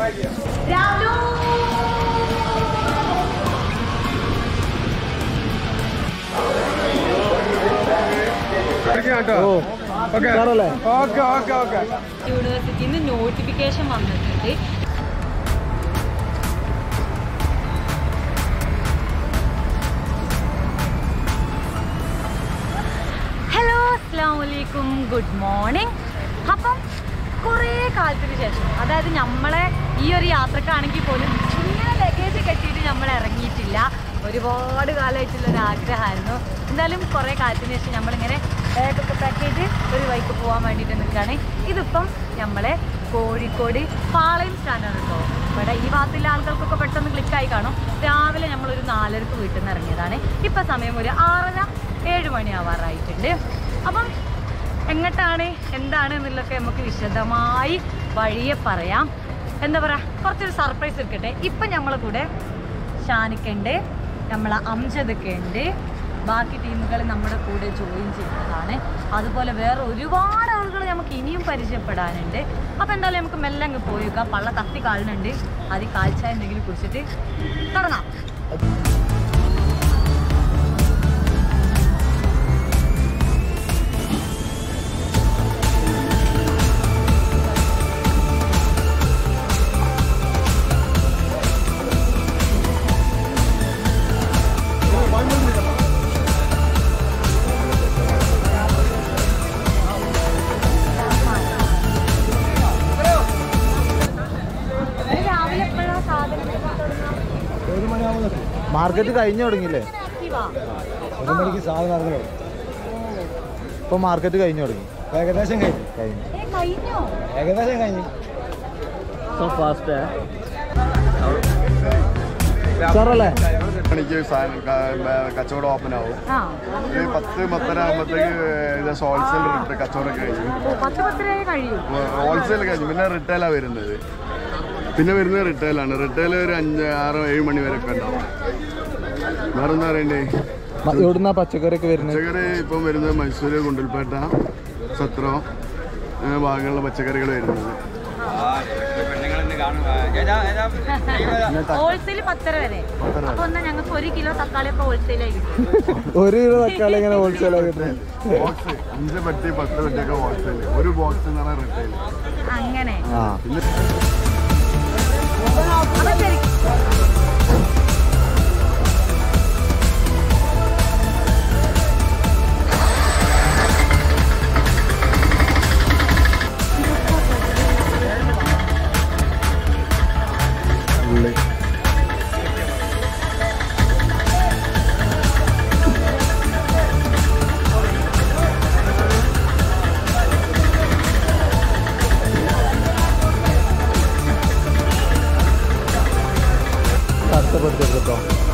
യൂണിവേഴ്സിറ്റിയിൽ നിന്ന് നോട്ടിഫിക്കേഷൻ വന്നിട്ടുണ്ട് ഹലോ അസ്സാം വലൈക്കും ഗുഡ് മോർണിംഗ് അപ്പം കുറേ കാലത്തിന് ശേഷം അതായത് നമ്മളെ ഈ ഒരു യാത്രക്കാണെങ്കിൽ പോലും ഇങ്ങനെ ലഗേജ് കെട്ടിയിട്ട് നമ്മൾ ഇറങ്ങിയിട്ടില്ല ഒരുപാട് കാലമായിട്ടുള്ള ഒരു ആഗ്രഹമായിരുന്നു എന്തായാലും കുറേ കാലത്തിന് ശേഷം നമ്മളിങ്ങനെ ബാഗൊക്കെ പാക്ക് ചെയ്ത് ഒരു വൈക്ക് പോകാൻ വേണ്ടിയിട്ട് നിൽക്കുകയാണ് ഇതിപ്പം നമ്മളെ കോഴിക്കോട് പാളയം സ്റ്റാൻഡാണ് കേട്ടോ ഇവിടെ ഈ ഭാഗത്തുള്ള ആളുകൾക്കൊക്കെ പെട്ടെന്ന് ക്ലിക്കായി കാണും രാവിലെ നമ്മളൊരു നാലരക്ക് വീട്ടിൽ നിന്ന് ഇറങ്ങിയതാണ് ഇപ്പം സമയം ഒരു ആറര ഏഴ് മണിയാവാറായിട്ടുണ്ട് അപ്പം എങ്ങോട്ടാണ് എന്താണ് എന്നുള്ളതൊക്കെ നമുക്ക് വിശദമായി വഴിയെ പറയാം എന്താ പറയുക കുറച്ചൊരു സർപ്രൈസ് എടുക്കട്ടെ ഇപ്പം നമ്മളെ കൂടെ ഷാനിക്കുണ്ട് നമ്മളെ അംജദൊക്കെ ഉണ്ട് ബാക്കി ടീമുകൾ നമ്മുടെ കൂടെ ജോയിൻ ചെയ്യുന്നതാണ് അതുപോലെ വേറെ ഒരുപാട് ആളുകൾ നമുക്ക് ഇനിയും പരിചയപ്പെടാനുണ്ട് അപ്പോൾ എന്തായാലും നമുക്ക് മെല്ലെ അങ്ങ് പോയേക്കാം പള്ള കത്തി കാളുന്നുണ്ട് അത് കാഴ്ച എന്തെങ്കിലും കുടിച്ചിട്ട് തുടങ്ങാം രാവിലെ എപ്പോഴാണ് സാധനങ്ങൾ തുടങ്ങുക മാർക്കറ്റ് കഴിഞ്ഞു തുടങ്ങിയില്ലേ ഇങ്ങനെ ആക്റ്റീവാ ഒരു മണിക്ക് സാധനം ഇറങ്ങലോ ഇപ്പൊ മാർക്കറ്റ് കഴിഞ്ഞു തുടങ്ങി ഏകദേശം കഴിഞ്ഞു കഴിഞ്ഞു ഏ കഴിഞ്ഞോ ഏകദേശം കഴിഞ്ഞു ഫാസ്റ്റ് സാറല്ലേ മണിക്ക് സാധനം ക- കച്ചവടം ഓപ്പൺ ആവും ആ ഒരു പത്ത് പത്തര ആകുമ്പോഴത്തേക്ക് ഇത് ഹോൾസെയിൽ കച്ചവടം കഴിഞ്ഞു ഓ, പത്ത് പത്തരയായി കഴിയും ഹോൾസെയിൽ കഴിഞ്ഞു പിന്നെ റിട്ടേലാണ് വരുന്നത് പിന്നെ വരുന്നത് റിട്ടേലാണ് റിട്ടേൽ ഒരു അഞ്ച് ആറ് ഏഴ് മണി വരെ ഒക്കെ ഉണ്ടാവും വേറെ എന്താ പറയണ്ടേ എവിടുന്ന പച്ചക്കറി ഒക്കെ വരുന്നത് പച്ചക്കറി ഇപ്പം വരുന്നത് മൈസൂർ ഗുണ്ടൽപേട്ട സത്രോ അങ്ങനെ ഭാഗങ്ങളിലെ പച്ചക്കറികൾ വരുന്നത് ഹോൾസെയിൽ പത്തര വരെ അപ്പൊ എന്നാ ഞങ്ങൾക്ക് ഒരു കിലോ തക്കാളി ഒക്കെ ഹോൾസെയിലായി കിട്ടും ഒരു കിലോ തക്കാളി ഇങ്ങനെ ഹോൾസെയിൽ ആയിട്ട് ബോക്സ് അഞ്ച് പെട്ടി പത്ത് പെട്ടിയൊക്കെ ഹോൾസെയിൽ ഒരു ബോക്സ് എന്ന് പറഞ്ഞാൽ റിട്ടേൽ അങ്ങനെ ആ പിന്നെ അപ്പൊ ശരി ഉള്ളി കഷ്ടപ്പെടുത്തിട്ടോ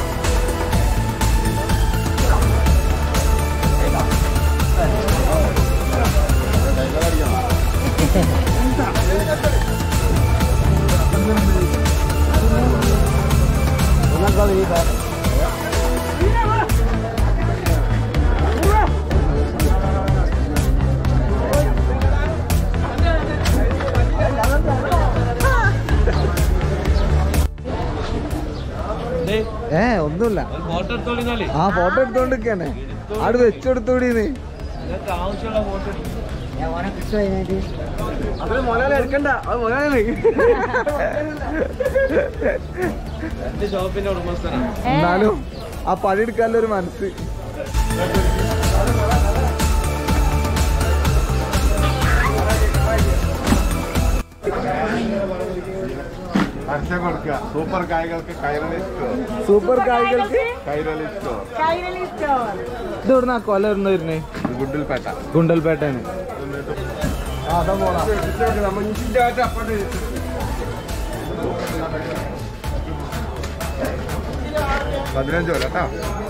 ഏ ഒന്നുമില്ല ആ ഫോട്ടോ എടുത്തോണ്ടിരിക്കാണ് അവിടെ വെച്ചെടുത്തോടീന്ന് എന്നാലും ആ പണിയെടുക്കാനുള്ള ഒരു മനസ്സ് പരസ്യം കൊടുക്കുക സൂപ്പർ കായ്കൾക്ക് കൈരളി സ്റ്റോർ സൂപ്പർ കായ്കൾക്ക് കൈരളി സ്റ്റോർ കൈരളി സ്റ്റോർ ഇത് ഇവിടുന്ന് ആ കൊല ഇടുന്ന വരുന്നേ ഗുണ്ടിൽപേട്ട ഗുണ്ടൽപേട്ടയാണ് പതിനഞ്ച് കൊല്ലം കേട്ടോ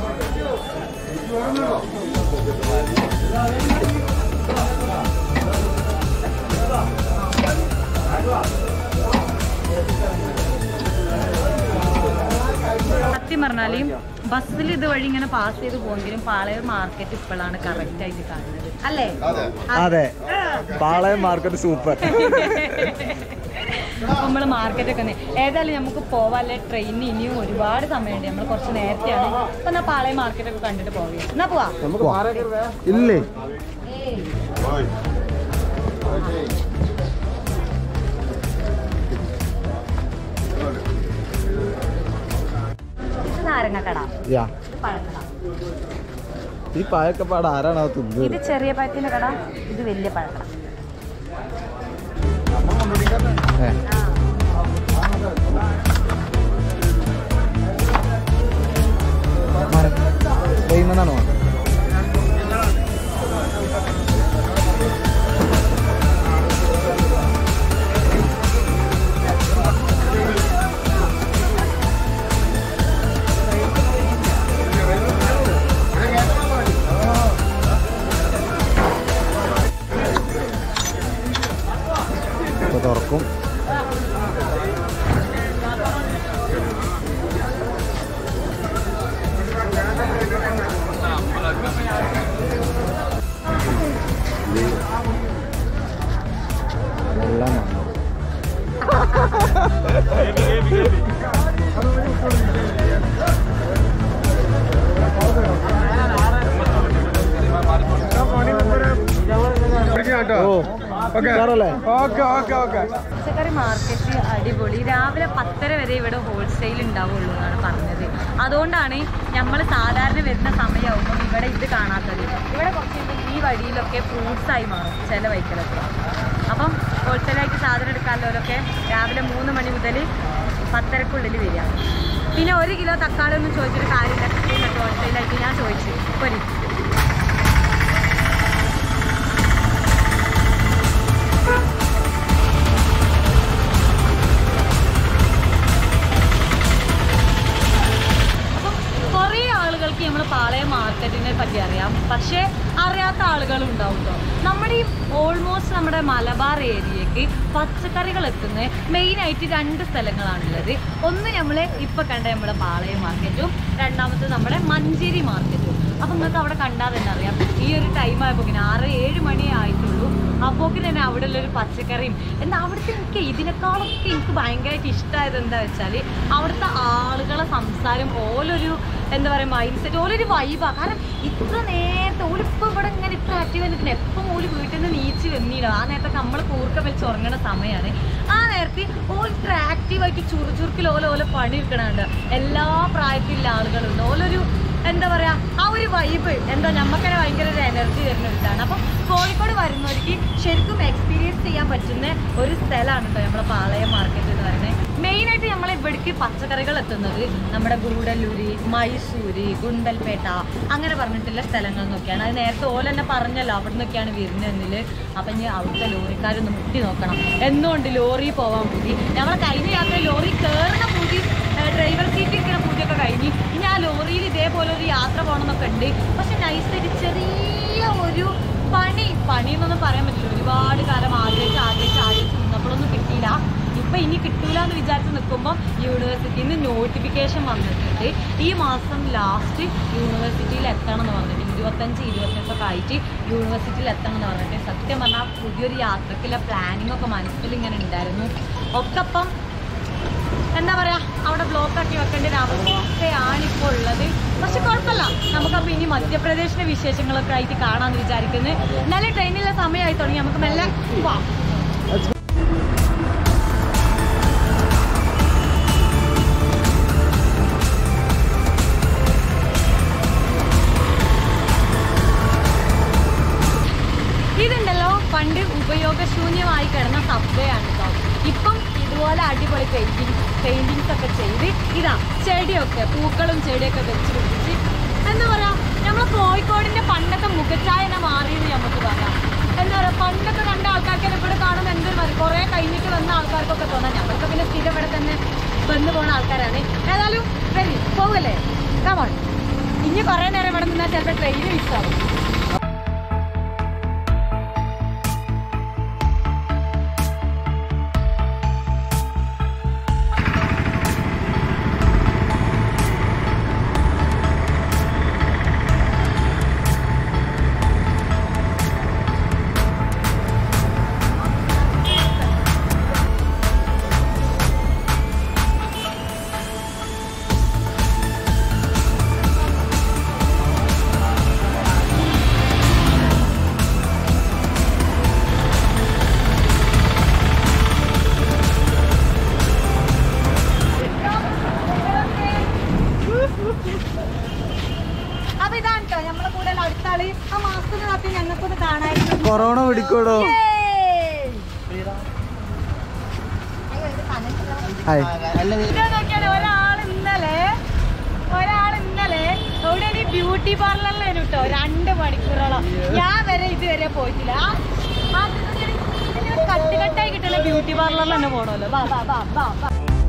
സത്യം പറഞ്ഞാല് ബസ്സിൽ ഇതുവഴി ഇങ്ങനെ പാസ് ചെയ്ത് പോകുമെങ്കിലും പാളയം മാർക്കറ്റ് ഇപ്പോഴാണ് കറക്റ്റ് ആയിട്ട് കാണുന്നത് അല്ലേ അതെ അതെ പാളയം മാർക്കറ്റ് സൂപ്പർ അപ്പോൾ നമ്മൾ മാർക്കറ്റൊക്കെ ഒന്ന് ഏതായാലും നമുക്ക് പോവാല്ലേ ട്രെയിനിന് ഇനിയും ഒരുപാട് സമയമുണ്ട് നമ്മൾ കുറച്ച് നേരത്തെയാണ് അപ്പോൾ എന്നാൽ പാളയം മാർക്കറ്റൊക്കെ കണ്ടിട്ട് പോവുക എന്നാ പോവാ ഇല്ലേ ഇത് നാരങ്ങക്കട യാ ഇത് പഴക്കട ഈ പായൊക്കെ പാട് ആരാണ് അത് തിന്നത് ഇത് ചെറിയ പഴത്തിന്റെ കട ഇത് വലിയ പഴക്കട ഏ ചെയ്യുന്നതാണോ ഇപ്പൊ തുറക്കും എല്ലാം വന്നു. ഓ ഉഷാറല്ലേ? പച്ചക്കറി മാർക്കറ്റ് അടിപൊളി രാവിലെ പത്തര വരെ ഇവിടെ ഹോൾസെയിൽ ഉണ്ടാവുള്ളൂ എന്നാണ് പറഞ്ഞത് അതുകൊണ്ടാണ് നമ്മൾ സാധാരണ വരുന്ന സമയമാകുമ്പോൾ ഇവിടെ ഇത് കാണാത്തത് ഇവിടെ കുറച്ച് കഴിയുമ്പോൾ ഈ വഴിയിലൊക്കെ ഫ്രൂട്ട്സ് ആയി മാറും ചില വൈക്കലൊക്കെ അപ്പം ഹോൾസെയിലായിട്ട് സാധനം എടുക്കാനുള്ളവരൊക്കെ രാവിലെ മൂന്ന് മണി മുതൽ പത്തരക്കുള്ളിൽ വരിക പിന്നെ ഒരു കിലോ തക്കാളി ഒന്നും ചോദിച്ചൊരു കാര്യമില്ല കൃത്യമായിട്ട് ഹോൾസെയിലായിട്ട് ഞാൻ ചോദിച്ചു ഒരു കുറേ ആളുകൾക്ക് നമ്മൾ പാളയം മാർക്കറ്റിനെ പറ്റി അറിയാം പക്ഷേ അറിയാത്ത ആളുകളും ഉണ്ടാവും കേട്ടോ നമ്മുടെ ഈ ഓൾമോസ്റ്റ് നമ്മുടെ മലബാർ ഏരിയക്ക് പച്ചക്കറികൾ എത്തുന്ന മെയിനായിട്ട് രണ്ട് സ്ഥലങ്ങളാണുള്ളത് ഒന്ന് നമ്മൾ ഇപ്പം കണ്ട നമ്മുടെ പാളയം മാർക്കറ്റും രണ്ടാമത്തെ നമ്മുടെ മഞ്ചേരി മാർക്കറ്റും അപ്പം നിങ്ങൾക്ക് അവിടെ കണ്ടാൽ തന്നെ അറിയാം ഈ ഒരു ടൈം ആയപ്പോൾ ആറ് ഏഴ് മണിയേ ആയിട്ടുള്ളൂ അപ്പോക്ക് തന്നെ അവിടെ ഉള്ളൊരു പച്ചക്കറിയും എന്താ അവിടുത്തെ എനിക്ക് ഇതിനേക്കാളൊക്കെ എനിക്ക് ഭയങ്കരമായിട്ട് ഇഷ്ടമായത് എന്താ വെച്ചാൽ അവിടുത്തെ ആളുകളെ സംസാരം ഓലൊരു എന്താ പറയുക മൈൻഡ് സെറ്റ് ഓലൊരു വൈബാണ് കാരണം ഇത്ര നേരത്തെ ഓലിപ്പോൾ ഇവിടെ ഇങ്ങനെ ഇത്ര ആക്റ്റീവ് വന്നിട്ട് എപ്പം ഓല് വീട്ടിൽ നിന്ന് നീച്ച് വന്നില്ല ആ നേരത്തൊക്കെ നമ്മൾ കൂർക്ക വെച്ച് ഉറങ്ങണ സമയമാണ് ആ നേരത്തെ ഓൽ ഇത്ര ആക്റ്റീവായിട്ട് ചുറു ചുറുക്കിൽ ഓല ഓല പണി എടുക്കണുണ്ട് എല്ലാ പ്രായത്തിലുള്ള ആളുകളുണ്ട് ഓലൊരു എന്താ പറയാ ആ ഒരു വൈബ് എന്താ നമുക്കന്നെ ഭയങ്കര ഒരു എനർജി തരുന്ന ഒരു ഇതാണ് അപ്പം കോഴിക്കോട് വരുന്നവർക്ക് ശരിക്കും എക്സ്പീരിയൻസ് ചെയ്യാൻ പറ്റുന്ന ഒരു സ്ഥലമാണ് കേട്ടോ നമ്മളെ പാളയം മാർക്കറ്റ് എന്ന് പറയുന്നത് മെയിനായിട്ട് നമ്മളെ ഇവിടേക്ക് പച്ചക്കറികൾ എത്തുന്നത് നമ്മുടെ ഗൂഡല്ലൂര് മൈസൂര് ഗുണ്ടൽപേട്ട അങ്ങനെ പറഞ്ഞിട്ടുള്ള സ്ഥലങ്ങൾ നോക്കിയാണ് അത് നേരത്തെ ഓല തന്നെ പറഞ്ഞല്ലോ അവിടെ നിന്നൊക്കെയാണ് വരുന്നതെന്നില് അപ്പം ഇനി അവിടുത്തെ ലോറിക്കാരൊന്ന് മുട്ടി നോക്കണം എന്നുകൊണ്ട് ലോറി പോവാൻ പൂതി നമ്മളെ കഴിഞ്ഞ യാത്ര ലോറി കയറുന്ന പൂതി ഡ്രൈവർ സീറ്റ് ഇരിക്കുന്ന പൂതിയൊക്കെ കഴിഞ്ഞ് ഇനി ആ ലോറിയിൽ ഇതേപോലെ ഒരു യാത്ര പോകണമെന്നൊക്കെ ഉണ്ട് പക്ഷെ നൈസായിട്ട് ചെറിയ ഒരു പണി പണി എന്നൊന്നും പറയാൻ പറ്റില്ല ഒരുപാട് കാലം ആഗ്രഹിച്ച് ആഗ്രഹിച്ച് ആഗ്രഹിച്ച് നിന്നപ്പോഴൊന്നും കിട്ടിയില്ല ഇപ്പൊ ഇനി കിട്ടൂല എന്ന് വിചാരിച്ച് നിൽക്കുമ്പോൾ യൂണിവേഴ്സിറ്റിയിൽ നിന്ന് നോട്ടിഫിക്കേഷൻ വന്നിട്ടുണ്ട് ഈ മാസം ലാസ്റ്റ് യൂണിവേഴ്സിറ്റിയിൽ എത്തണം എന്ന് പറഞ്ഞിട്ട് ഇരുപത്തഞ്ച് ഇരുപത്തെട്ടൊക്കെ ആയിട്ട് യൂണിവേഴ്സിറ്റിയിൽ എത്തണം എന്ന് പറഞ്ഞിട്ട് സത്യം പറഞ്ഞാൽ പുതിയൊരു യാത്രക്കുള്ള പ്ലാനിങ് ഒക്കെ മനസ്സിൽ ഇങ്ങനെ ഉണ്ടായിരുന്നു ഒക്കെ ഇപ്പം എന്താ പറയാ അവിടെ ബ്ലോക്ക് ആക്കി വെക്കേണ്ട ഒരു അവസ്ഥയാണ് ഇപ്പോൾ ഉള്ളത് പക്ഷെ കുഴപ്പമില്ല നമുക്കപ്പോൾ ഇനി മധ്യപ്രദേശിലെ വിശേഷങ്ങളൊക്കെ ആയിട്ട് കാണാമെന്ന് വിചാരിക്കുന്നത് എന്നാലും ട്രെയിനിലെ സമയമായി തുടങ്ങി നമുക്ക് മെല്ലെ പോവാം ഇതുണ്ടല്ലോ പണ്ട് ഉപയോഗശൂന്യമായി കിടന്ന സബ്വേ ആണ് കേട്ടോ ഇപ്പം ഇതുപോലെ അടിപൊളി പെയിന്റിങ് പെയിന്റിങ്സ് ഒക്കെ ചെയ്ത് ഇതാ ചെടിയൊക്കെ പൂക്കളും ചെടിയൊക്കെ വെച്ച് പിടിപ്പിച്ച് എന്താ പറയാ നമ്മളെ കോഴിക്കോടിന്റെ പണ്ടത്തെ മുഖച്ചായന മാറിയെന്ന് നമുക്ക് പറയാം എന്താ പറയാ പണ്ടൊക്കെ കണ്ട ആൾക്കാർക്ക് ഇവിടെ കാണുന്ന എന്തൊരു മതി കുറെ കഴിഞ്ഞിട്ട് വന്ന ആൾക്കാർക്കൊക്കെ തോന്നാം ഞങ്ങൾക്ക് പിന്നെ സ്ഥിരം ഇവിടെ തന്നെ വന്നു പോണ ആൾക്കാരാണ് ഏതായാലും വരി പോവല്ലേ കമോൺ ഇനി കുറെ നേരം ഇവിടെ നിന്നാൽ ചിലപ്പോൾ ട്രെയിൻ മിസ്സാവും പൊക്കോടോ ഹായ് ഇതാ നോക്കിയാലോ ഒരാൾ ഇന്നലെ ഒരാൾ ഇന്നലെ ഇവിടെ ഒരു ബ്യൂട്ടി പാർലറിലാണ് കേട്ടോ രണ്ട് മണിക്കൂറോളം ഞാൻ വരെ ഇതുവരെ പോയിട്ടില്ല ആ- ആ ഇതിനൊരു കട്ട് കട്ടായി കിട്ടുന്ന ബ്യൂട്ടി പാർലറിൽ തന്നെ പോണല്ലോ വാ വാ വാ വാ വാ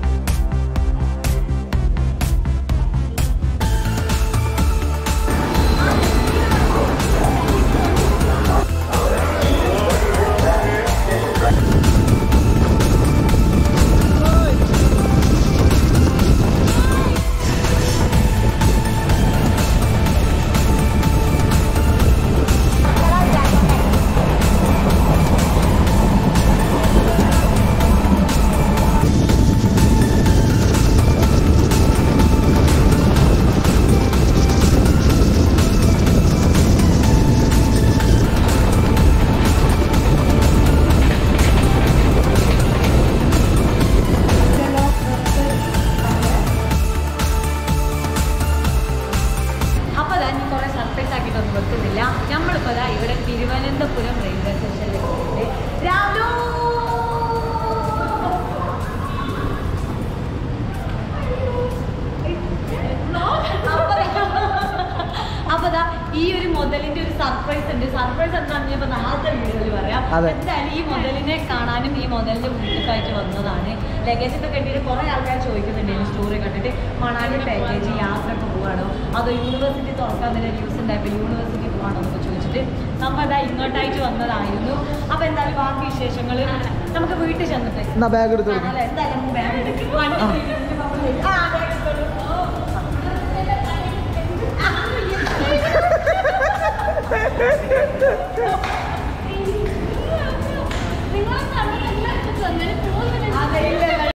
അപ്പൊ അതാ നീ കുറെ സർപ്രൈസ് ആക്കിയിട്ടൊന്നും വെക്കുന്നില്ല നമ്മളിപ്പോ അതാ ഇവിടെ തിരുവനന്തപുരം റെയിൽവേ സ്റ്റേഷനിൽ പോയിട്ട് രാവിലെ അപ്പൊ ദാ ഈ ഒരു മുതലിന്റെ ഒരു സർപ്രൈസ് ഉണ്ട് സർപ്രൈസ് എന്താണെന്ന് ഞാൻ ഇപ്പൊ നാളത്തെ വീഡിയോയിൽ പറയാം അതെ. എന്തായാലും ഈ മുതലിനെ കാണാനും ഈ മുതലിന്റെ വീട്ടിലേക്കായിട്ട് വന്നതാണ് ലഗേജ് ഒക്കെ കെട്ടിയിട്ട് കുറെ ആൾക്കാർ ചോദിക്കുന്നുണ്ട് ഈ സ്റ്റോറി കണ്ടിട്ട് മണാലി പാക്കേജ് യാത്ര ഒക്കെ പോവാണോ അതോ യൂണിവേഴ്സിറ്റി തുറക്കാൻ തന്നെ ന്യൂസ് ഉണ്ടായപ്പോൾ യൂണിവേഴ്സിറ്റി പോവാണോ എന്നൊക്കെ ചോദിച്ചിട്ട് നമ്മ ഇതാ ഇങ്ങോട്ടായിട്ട് വന്നതായിരുന്നു അപ്പൊ എന്തായാലും ബാക്കി വിശേഷങ്ങൾ നമുക്ക് വീട്ടിൽ ചെന്നിട്ട് എന്നാ ബാഗ് എടുത്ത് കൊടുക്ക്. അല്ല, എന്തായാലും നമുക്ക് bag എടുക്ക്. വണ്ടി തിരിഞ്ഞിട്ട് നമ്മള് ആ, bag എടുത്തോളൂ. അതെ, ഇല്ല,